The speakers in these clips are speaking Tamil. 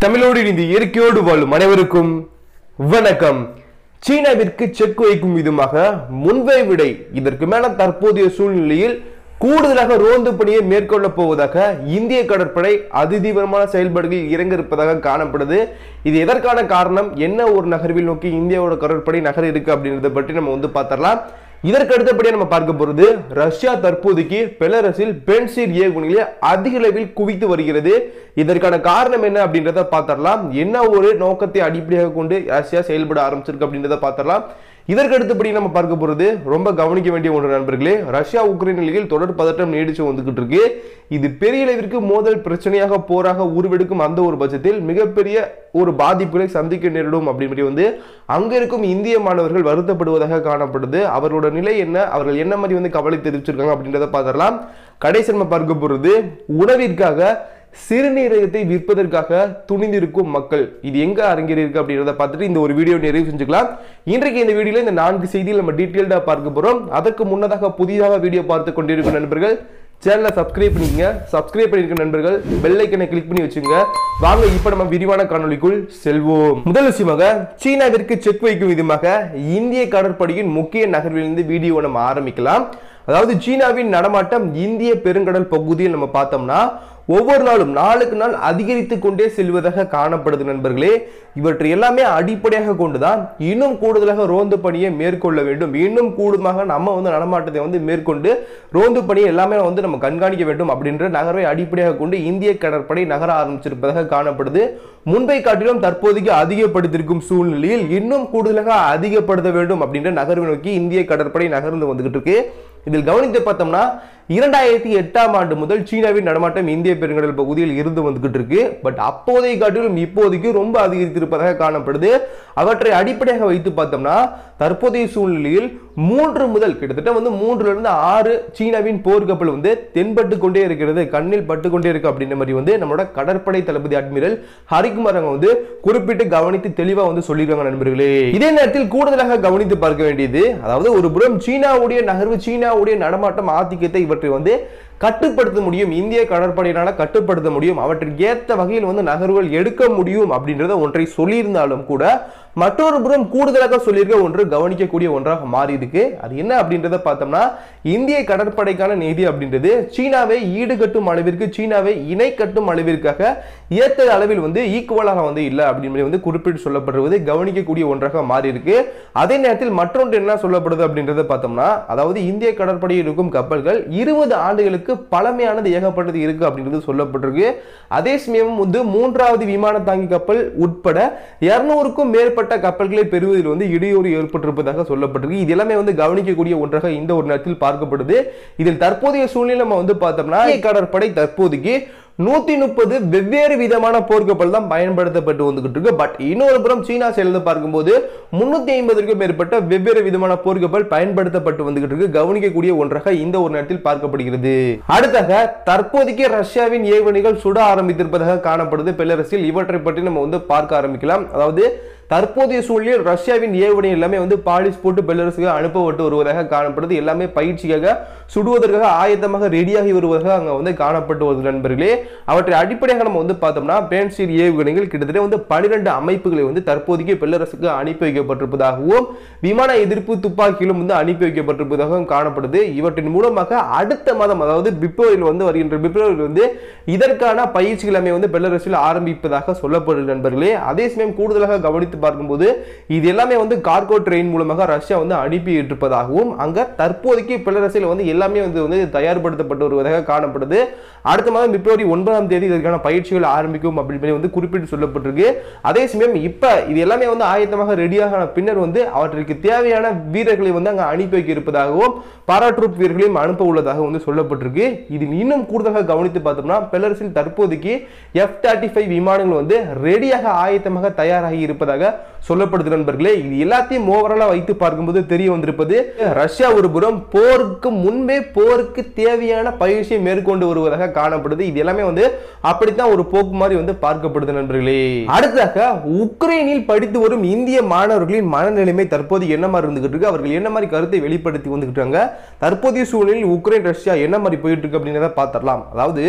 தமிழோடு இணைந்து இயற்கையோடு வாழும் அனைவருக்கும் வணக்கம் சீனாவிற்கு செக் வைக்கும் விதமாக முன்பை விடை இதற்கு மேல தற்போதைய சூழ்நிலையில் கூடுதலாக ரோந்து பணியை மேற்கொள்ள போவதாக இந்திய கடற்படை அதிதீவிரமான செயல்பாடுகளில் இறங்க இருப்பதாக காணப்படுது இது எதற்கான காரணம் என்ன ஒரு நகர்வில் நோக்கி இந்தியாவோட கடற்படை நகர் இருக்கு அப்படின்றத பற்றி நம்ம வந்து பார்த்தரலாம் இதற்கு அடுத்தபடியாக நம்ம பார்க்க போறது ரஷ்யா தற்போதைக்கு பெலரஸில் பென்சீர் ஏவுகணைகளை அதிக அளவில் குவித்து வருகிறது இதற்கான காரணம் என்ன அப்படின்றத பார்த்தரலாம் என்ன ஒரு நோக்கத்தை அடிப்படையாக கொண்டு ரஷ்யா செயல்பட ஆரம்பிச்சிருக்கு அப்படின்றத பார்த்தரலாம் இதற்கு அடுத்தபடி நம்ம பார்க்க போறது ரொம்ப கவனிக்க வேண்டிய ஒன்று நண்பர்களே ரஷ்யா உக்ரைன் நிலையில் தொடர் பதட்டம் நீடிச்சு வந்துகிட்டு இருக்கு இது பெரிய அளவிற்கு மோதல் பிரச்சனையாக போராக உருவெடுக்கும் அந்த ஒரு பட்சத்தில் மிகப்பெரிய ஒரு பாதிப்புகளை சந்திக்க நேரிடும் அப்படின்னு வந்து அங்க இருக்கும் இந்திய மாணவர்கள் வருத்தப்படுவதாக காணப்படுது அவர்களோட நிலை என்ன அவர்கள் என்ன மாதிரி வந்து கவலை தெரிவிச்சிருக்காங்க அப்படின்றத பார்த்துடலாம் கடைசி நம்ம பார்க்க போறது உணவிற்காக சிறுநீரகத்தை விற்பதற்காக துணிந்திருக்கும் மக்கள் இது எங்க அரங்கேறியிருக்கு அப்படின்றத பார்த்துட்டு இந்த ஒரு வீடியோ நிறைவு செஞ்சுக்கலாம் இன்றைக்கு இந்த வீடியோல இந்த நான்கு செய்திகள் நம்ம டீட்டெயில்டா பார்க்க போறோம் அதற்கு முன்னதாக புதிதாக வீடியோ பார்த்து கொண்டிருக்கும் நண்பர்கள் சேனலை சப்ஸ்கிரைப் பண்ணிக்கங்க சப்ஸ்கிரைப் பண்ணிருக்க நண்பர்கள் பெல் ஐக்கனை கிளிக் பண்ணி வச்சுங்க வாங்க இப்ப நம்ம விரிவான காணொளிக்குள் செல்வோம் முதல் விஷயமாக சீனாவிற்கு செக் வைக்கும் விதமாக இந்திய கடற்படையின் முக்கிய நகர்விலிருந்து வீடியோ நம்ம ஆரம்பிக்கலாம் அதாவது சீனாவின் நடமாட்டம் இந்திய பெருங்கடல் பகுதியில் நம்ம பார்த்தோம்னா ஒவ்வொரு நாளும் நாளுக்கு நாள் அதிகரித்து கொண்டே செல்வதாக காணப்படுது நண்பர்களே இவற்றை எல்லாமே அடிப்படையாக கொண்டுதான் இன்னும் கூடுதலாக ரோந்து பணியை மேற்கொள்ள வேண்டும் இன்னும் கூடுதலாக நம்ம வந்து நடமாட்டத்தை வந்து மேற்கொண்டு ரோந்து பணியை எல்லாமே வந்து நம்ம கண்காணிக்க வேண்டும் அப்படின்ற நகர்வை அடிப்படையாக கொண்டு இந்திய கடற்படை நகர ஆரம்பிச்சிருப்பதாக காணப்படுது முன்பை காட்டிலும் தற்போதைக்கு அதிகப்படுத்திருக்கும் சூழ்நிலையில் இன்னும் கூடுதலாக அதிகப்படுத்த வேண்டும் அப்படின்ற நகர்வை நோக்கி இந்திய கடற்படை நகர்ந்து வந்துகிட்டு இருக்கு இதில் கவனித்து பார்த்தோம்னா இரண்டாயிரத்தி எட்டாம் ஆண்டு முதல் சீனாவின் நடமாட்டம் இந்திய பெருங்கடல் பகுதியில் இருந்து வந்துகிட்டு இருக்கு பட் அப்போதைய காட்டிலும் இப்போதைக்கு ரொம்ப அதிகரித்திருப்பதாக காணப்படுது அவற்றை அடிப்படையாக வைத்து பார்த்தோம்னா தற்போதைய சூழ்நிலையில் மூன்று முதல் கிட்டத்தட்ட வந்து மூன்றுல இருந்து ஆறு சீனாவின் போர்க்கப்பல் வந்து தென்பட்டு கொண்டே இருக்கிறது கண்ணில் பட்டு கொண்டே இருக்கு அப்படின்ற மாதிரி வந்து நம்மளோட கடற்படை தளபதி அட்மிரல் ஹரிகுமார் அவங்க வந்து குறிப்பிட்டு கவனித்து தெளிவா வந்து சொல்லியிருக்காங்க நண்பர்களே இதே நேரத்தில் கூடுதலாக கவனித்து பார்க்க வேண்டியது அதாவது ஒரு புறம் சீனாவுடைய நகர்வு சீனாவுடைய நடமாட்டம் ஆதிக்கத்தை இவற்றை வந்து கட்டுப்படுத்த முடியும் இந்திய கடற்படையினால கட்டுப்படுத்த முடியும் அவற்றிற்கு ஏற்ற வகையில் வந்து நகர்வுகள் எடுக்க முடியும் அப்படின்றத ஒன்றை சொல்லியிருந்தாலும் கூட மற்றொரு புறம் கூடுதலாக சொல்லியிருக்க ஒன்று கவனிக்கக்கூடிய ஒன்றாக மாறி இருக்கு அது என்ன அப்படின்றத பார்த்தோம்னா இந்திய கடற்படைக்கான நிதி அப்படின்றது சீனாவை ஈடுகட்டும் அளவிற்கு சீனாவை இணை கட்டும் அளவிற்காக ஏற்ற அளவில் வந்து ஈக்குவலாக வந்து இல்லை அப்படின்னு வந்து குறிப்பிட்டு சொல்லப்படுவது கவனிக்கக்கூடிய ஒன்றாக மாறி இருக்கு அதே நேரத்தில் மற்றொன்று என்ன சொல்லப்படுது அப்படின்றத பார்த்தோம்னா அதாவது இந்திய கடற்படையில் இருக்கும் கப்பல்கள் இருபது ஆண்டுகளுக்கு பழமையானது ஏகப்பட்டது இருக்கு அப்படின்றது சொல்லப்பட்டிருக்கு அதே சமயம் வந்து மூன்றாவது விமான தாங்கி கப்பல் உட்பட இருநூறுக்கும் மேற்பட்ட கப்பல்களை பெறுவதில் வந்து இடையூறு ஏற்பட்டிருப்பதாக சொல்லப்பட்டிருக்கு இது எல்லாமே வந்து கவனிக்கக்கூடிய ஒன்றாக இந்த ஒரு நேரத்தில் பார்க்கப்படுது இதில் தற்போதைய சூழ்நிலை நம்ம வந்து பார்த்தோம்னா இந்திய கடற்படை தற்போதைக்கு நூத்தி முப்பது வெவ்வேறு விதமான போர்க்கப்பல் தான் பயன்படுத்தப்பட்டு வந்துகிட்டு இருக்கு பட் இன்னொரு புறம் சீனா சேர்ந்து பார்க்கும்போது முன்னூத்தி ஐம்பதுக்கும் மேற்பட்ட வெவ்வேறு விதமான போர்க்கப்பல் பயன்படுத்தப்பட்டு வந்துகிட்டு இருக்கு கவனிக்கக்கூடிய ஒன்றாக இந்த ஒரு நேரத்தில் பார்க்கப்படுகிறது அடுத்தாக தற்போதைக்கு ரஷ்யாவின் ஏவுகணைகள் சுட ஆரம்பித்திருப்பதாக காணப்படுது பெலரஸில் இவற்றை பற்றி நம்ம வந்து பார்க்க ஆரம்பிக்கலாம் அதாவது தற்போதைய சூழலில் ரஷ்யாவின் ஏவுகணை எல்லாமே வந்து பாலிஸ் போட்டு பெலரஸுக்கு அனுப்பப்பட்டு வருவதாக காணப்படுது எல்லாமே பயிற்சிக்காக சுடுவதற்காக ஆயத்தமாக ரெடியாகி வருவதாக அங்க வந்து காணப்பட்டு வருது நண்பர்களே அவற்றை அடிப்படையாக நம்ம வந்து பார்த்தோம்னா பேன்சீர் ஏவுகணைகள் கிட்டத்தட்ட வந்து பனிரெண்டு அமைப்புகளை வந்து தற்போதைக்கு பெல்லரசுக்கு அனுப்பி வைக்கப்பட்டிருப்பதாகவும் விமான எதிர்ப்பு துப்பாக்கிகளும் வந்து அனுப்பி வைக்கப்பட்டிருப்பதாகவும் காணப்படுது இவற்றின் மூலமாக அடுத்த மாதம் அதாவது பிப்ரவரியில் வந்து வருகின்ற பிப்ரவரியில் வந்து இதற்கான பயிற்சிகள் எல்லாமே வந்து பெல்லரசில் ஆரம்பிப்பதாக சொல்லப்படுது நண்பர்களே அதே சமயம் கூடுதலாக கவனித்து பார்க்கும்போது இது எல்லாமே வந்து கார்கோ ட்ரெயின் மூலமாக ரஷ்யா வந்து அனுப்பி இருப்பதாகவும் அங்க தற்போதைக்கு பெல்லரசில் வந்து எல்லாமே வந்து வந்து தயார்படுத்தப்பட்டு வருவதாக காணப்படுது அடுத்த மாதம் பிப்ரவரி ஒன்பதாம் தேதி இதற்கான பயிற்சிகள் ஆரம்பிக்கும் அப்படின்னு வந்து குறிப்பிட்டு சொல்லப்பட்டிருக்கு அதே சமயம் இப்ப இது எல்லாமே வந்து ஆயத்தமாக ரெடியாக பின்னர் வந்து அவற்றிற்கு தேவையான வீரர்களை வந்து அங்க அனுப்பி வைக்க இருப்பதாகவும் பாராட்ரூப் வீரர்களையும் அனுப்ப உள்ளதாக வந்து சொல்லப்பட்டிருக்கு இதில் இன்னும் கூடுதலாக கவனித்து பார்த்தோம்னா பெலரஸில் தற்போதைக்கு எஃப் தேர்ட்டி ஃபைவ் விமானங்கள் வந்து ரெடியாக ஆயத்தமாக தயாராகி இருப்பதாக சொல்லப்படுது நண்பர்களே இது எல்லாத்தையும் ஓவராலா வைத்து பார்க்கும்போது தெரிய வந்திருப்பது ரஷ்யா ஒரு புறம் போருக்கு முன்பே போருக்கு தேவையான பயிற்சியை மேற்கொண்டு வருவதாக காணப்படுது இது எல்லாமே வந்து அப்படித்தான் ஒரு போக்கு மாதிரி வந்து பார்க்கப்படுது நண்பர்களே அடுத்ததாக உக்ரைனில் படித்து வரும் இந்திய மாணவர்களின் மனநிலைமை தற்போது என்ன மாதிரி இருந்துகிட்டு இருக்கு அவர்கள் என்ன மாதிரி கருத்தை வெளிப்படுத்தி வந்துகிட்டாங்க தற்போதைய சூழலில் உக்ரைன் ரஷ்யா என்ன மாதிரி போயிட்டு இருக்கு அப்படின்றத பார்த்துடலாம் அதாவது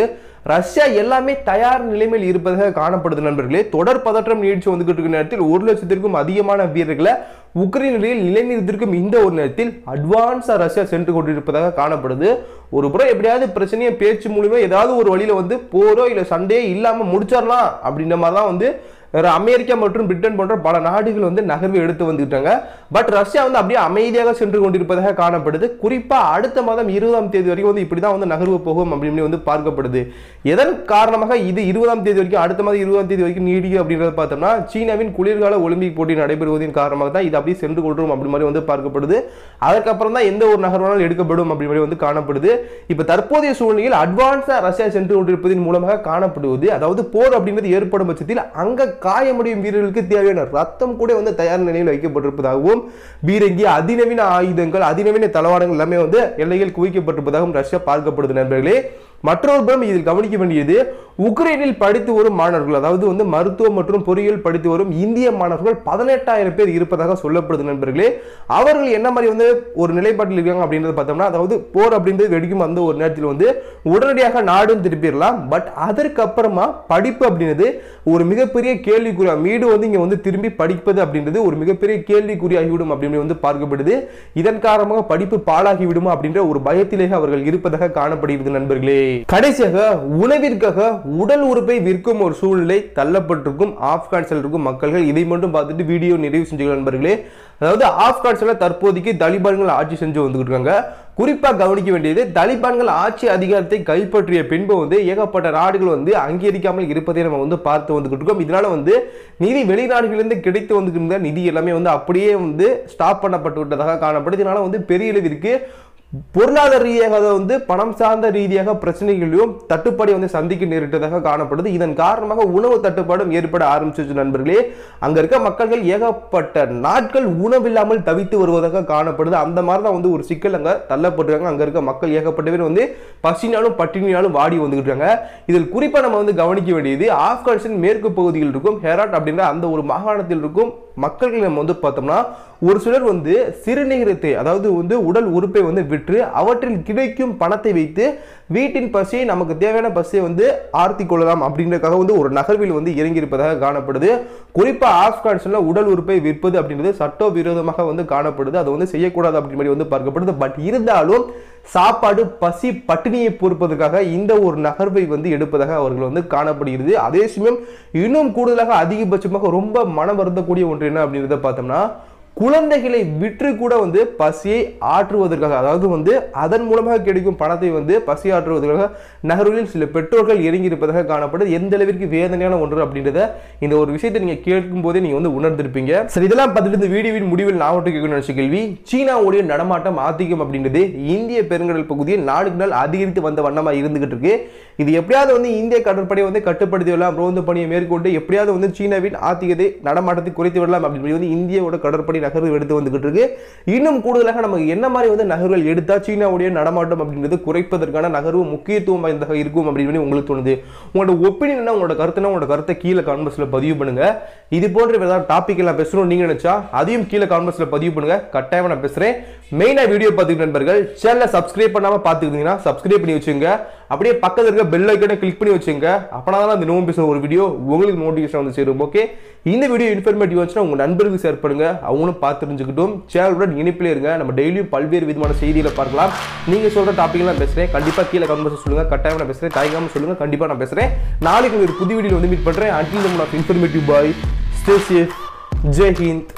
ரஷ்யா எல்லாமே தயார் நிலைமையில் இருப்பதாக காணப்படுது நண்பர்களே தொடர் பதற்றம் நீடிச்சு வந்துகிட்டு இருக்க நேரத்தில் ஒரு லட்சத்திற்கும் அதிகமான வீரர்களை உக்ரைன் நிலையில் நிலைநிறுத்திருக்கும் இந்த ஒரு நேரத்தில் அட்வான்ஸா ரஷ்யா சென்று கொண்டிருப்பதாக காணப்படுது ஒரு புறம் எப்படியாவது பிரச்சனையை பேச்சு மூலியமா ஏதாவது ஒரு வழியில வந்து போரோ இல்ல சண்டையே இல்லாம முடிச்சிடலாம் அப்படின்ற மாதிரி தான் வந்து வேற அமெரிக்கா மற்றும் பிரிட்டன் போன்ற பல நாடுகள் வந்து நகர்வு எடுத்து வந்துட்டாங்க பட் ரஷ்யா வந்து அப்படியே அமைதியாக சென்று கொண்டிருப்பதாக காணப்படுது குறிப்பா அடுத்த மாதம் இருபதாம் தேதி வரைக்கும் வந்து இப்படிதான் வந்து நகர்வு போகும் அப்படின்னு வந்து பார்க்கப்படுது எதன் காரணமாக இது இருபதாம் தேதி வரைக்கும் அடுத்த மாதம் இருபதாம் தேதி வரைக்கும் நீடிக்கும் அப்படின்றத பார்த்தோம்னா சீனாவின் குளிர்கால ஒலிம்பிக் போட்டி நடைபெறுவதன் காரணமாக தான் இது அப்படியே சென்று கொள்றோம் அப்படி மாதிரி வந்து பார்க்கப்படுது அதுக்கப்புறம் தான் எந்த ஒரு நகர்வானாலும் எடுக்கப்படும் அப்படி மாதிரி வந்து காணப்படுது இப்ப தற்போதைய சூழ்நிலையில் அட்வான்ஸா ரஷ்யா சென்று கொண்டிருப்பதன் மூலமாக காணப்படுவது அதாவது போர் அப்படின்றது ஏற்படும் பட்சத்தில் அங்க காயமடையும் வீரர்களுக்கு தேவையான ரத்தம் கூட வந்து தயார் நிலையில் வைக்கப்பட்டிருப்பதாகவும் பீரங்கி அதிநவீன ஆயுதங்கள் அதிநவீன தளவாடங்கள் எல்லாமே வந்து எல்லையில் குவிக்கப்பட்டிருப்பதாகவும் ரஷ்யா பார்க்கப்படுது நண்பர்களே மற்றொரு புறம் இதில் கவனிக்க வேண்டியது உக்ரைனில் படித்து வரும் மாணவர்கள் அதாவது வந்து மருத்துவம் மற்றும் பொறியியல் படித்து வரும் இந்திய மாணவர்கள் பதினெட்டாயிரம் பேர் இருப்பதாக சொல்லப்படுது நண்பர்களே அவர்கள் என்ன மாதிரி வந்து ஒரு நிலைப்பாட்டில் இருக்காங்க அப்படின்றத பார்த்தோம்னா அதாவது போர் அப்படின்றது வெடிக்கும் அந்த ஒரு நேரத்தில் வந்து உடனடியாக நாடும் திருப்பிடலாம் பட் அதற்கு அப்புறமா படிப்பு அப்படின்றது ஒரு மிகப்பெரிய கேள்விக்குறியா மீடு வந்து இங்க வந்து திரும்பி படிப்பது அப்படின்றது ஒரு மிகப்பெரிய கேள்விக்குறியாகிவிடும் அப்படின்னு வந்து பார்க்கப்படுது இதன் காரணமாக படிப்பு பாழாகி விடுமா அப்படின்ற ஒரு பயத்திலேயே அவர்கள் இருப்பதாக காணப்படுகிறது நண்பர்களே கடைசியாக உணவிற்காக உடல் உறுப்பை விற்கும் ஒரு சூழ்நிலை தள்ளப்பட்டிருக்கும் ஆப்கானிஸ்தானில் இருக்கும் மக்கள்கள் இதை மட்டும் பார்த்துட்டு வீடியோ நிறைவு செஞ்சுக்கலாம் நண்பர்களே அதாவது ஆப்கானிஸ்தானில் தற்போதைக்கு தலிபான்கள் ஆட்சி செஞ்சு வந்துகிட்டு இருக்காங்க குறிப்பா கவனிக்க வேண்டியது தலிபான்கள் ஆட்சி அதிகாரத்தை கைப்பற்றிய பின்பு வந்து ஏகப்பட்ட நாடுகள் வந்து அங்கீகரிக்காமல் இருப்பதை நம்ம வந்து பார்த்து வந்துகிட்டு இருக்கோம் இதனால வந்து நிதி வெளிநாடுகளிலிருந்து கிடைத்து வந்துகிட்டு நிதி எல்லாமே வந்து அப்படியே வந்து ஸ்டாப் பண்ணப்பட்டு விட்டதாக காணப்படுது இதனால வந்து பெரிய அளவிற்கு பொருளாதார ரீதியாக வந்து பணம் சார்ந்த ரீதியாக பிரச்சனைகளையும் தட்டுப்பாடை வந்து சந்திக்க நேரிட்டதாக காணப்படுது இதன் காரணமாக உணவு தட்டுப்பாடும் ஏற்பட ஆரம்பிச்சிச்சு நண்பர்களே அங்க இருக்க மக்கள்கள் ஏகப்பட்ட நாட்கள் உணவில்லாமல் தவித்து வருவதாக காணப்படுது அந்த மாதிரி தான் வந்து ஒரு சிக்கல் அங்க தள்ளப்பட்டிருக்காங்க அங்க இருக்க மக்கள் ஏகப்பட்ட பேர் வந்து பசினாலும் பட்டினியாலும் வாடி வந்துகிட்டு இருக்காங்க இதில் குறிப்பா நம்ம வந்து கவனிக்க வேண்டியது ஆப்கானிஸ்தான் மேற்கு பகுதியில் இருக்கும் ஹெராட் அப்படின்ற அந்த ஒரு மாகாணத்தில் இருக்கும் மக்கள்கள் நம்ம வந்து பார்த்தோம்னா ஒரு சிலர் வந்து சிறுநீரத்தை அதாவது வந்து உடல் உறுப்பை வந்து விற்று அவற்றில் கிடைக்கும் பணத்தை வைத்து வீட்டின் பசியை நமக்கு தேவையான பசியை வந்து ஆர்த்தி கொள்ளலாம் அப்படின்றதுக்காக வந்து ஒரு நகர்வில் வந்து இறங்கி இருப்பதாக காணப்படுது குறிப்பா ஆப்கானிஸ்தான்ல உடல் உறுப்பை விற்பது அப்படின்றது சட்ட விரோதமாக வந்து காணப்படுது அதை வந்து செய்யக்கூடாது அப்படின்ற மாதிரி வந்து பார்க்கப்படுது பட் இருந்தாலும் சாப்பாடு பசி பட்டினியை பொறுப்பதற்காக இந்த ஒரு நகர்வை வந்து எடுப்பதாக அவர்கள் வந்து காணப்படுகிறது அதே சமயம் இன்னும் கூடுதலாக அதிகபட்சமாக ரொம்ப மனம் வருந்தக்கூடிய ஒன்று என்ன அப்படின்றத பார்த்தோம்னா குழந்தைகளை விற்று கூட வந்து பசியை ஆற்றுவதற்காக அதாவது வந்து அதன் மூலமாக கிடைக்கும் பணத்தை வந்து பசி ஆற்றுவதற்காக நகர்களில் சில பெற்றோர்கள் இறங்கி இருப்பதாக காணப்படுது எந்த அளவிற்கு வேதனையான ஒன்று அப்படின்றத இந்த ஒரு விஷயத்தை நீங்க கேட்கும் போதே நீங்க வந்து உணர்ந்திருப்பீங்க சரி இதெல்லாம் பார்த்துட்டு இந்த வீடியோவின் முடிவில் நான் ஒன்று கேட்கணும் நினைச்ச கேள்வி சீனாவுடைய நடமாட்டம் ஆதிக்கம் அப்படின்றது இந்திய பெருங்கடல் பகுதியில் நாளுக்கு நாள் அதிகரித்து வந்த வண்ணமா இருந்துகிட்டு இருக்கு இது எப்படியாவது வந்து இந்திய கடற்படையை வந்து கட்டுப்படுத்தி விடலாம் ரோந்து பணியை மேற்கொண்டு எப்படியாவது வந்து சீனாவின் ஆத்திகத்தை நடமாட்டத்தை குறைத்து விடலாம் அப்படின்னு வந்து இந்தியாவோட கடற்படை நகர்வு எடுத்து வந்துகிட்டு இருக்கு இன்னும் கூடுதலாக நமக்கு என்ன மாதிரி வந்து நகர்வுகள் எடுத்தா சீனாவுடைய நடமாட்டம் அப்படின்றது குறைப்பதற்கான நகர்வு முக்கியத்துவம் வாய்ந்ததாக இருக்கும் அப்படின்னு உங்களுக்கு தோணுது உங்களோட ஒப்பீனியன் என்ன உங்களோட கருத்துனா உங்களோட கருத்தை கீழே கான்வர்ஸ்ல பதிவு பண்ணுங்க இது போன்ற ஏதாவது டாபிக் எல்லாம் பேசணும் நீங்க நினைச்சா அதையும் கீழே கான்வர்ஸ்ல பதிவு பண்ணுங்க கட்டாயமா நான் பேசுறேன் மெயினா வீடியோ பார்த்துக்கிட்டு நண்பர்கள் சேனலை சப்ஸ்கிரைப் பண்ணாம பார்த்துக்கிட்டீங்கன்னா சப்ஸ்கிரைப் பண்ணி வச்சுங்க அப்படியே பக்கத்துல இருக்க பெல் ஐக்கனை கிளிக் பண்ணி வச்சுங்க அப்பனா தான் இந்த நோம் பேசுற ஒரு வீடியோ உங்களுக்கு நோட்டிஃபிகேஷன் வந்து சேரும் ஓகே இந்த வீடியோ இன்ஃபர்மேட்டிவ் வந்துச்சுன்னா உங்க நண்பர்களுக்கு ஷேர் பண்ணுங்க அவங்களும் பார்த்து தெரிஞ்சுக்கிட்டும் சேனலுடன் இணைப்பிலே இருங்க நம்ம டெய்லியும் பல்வேறு விதமான செய்திகளை பார்க்கலாம் நீங்க சொல்ற டாபிக்லாம் பேசுறேன் கண்டிப்பா கீழே கமெண்ட்ஸ் சொல்லுங்க கட்டாயம் நான் பேசுறேன் தயங்காம சொல்லுங்க கண்டிப்பா நான் பேசுறேன் நாளைக்கு ஒரு புது வீடியோ வந்து மீட் பண்றேன் until then of informative bye stay safe Jai Hind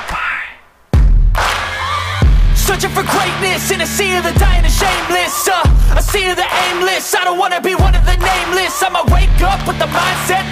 Searching for greatness in a sea of the dying and shameless uh, A sea of the aimless I don't wanna be one of the nameless I'ma wake up with the mindset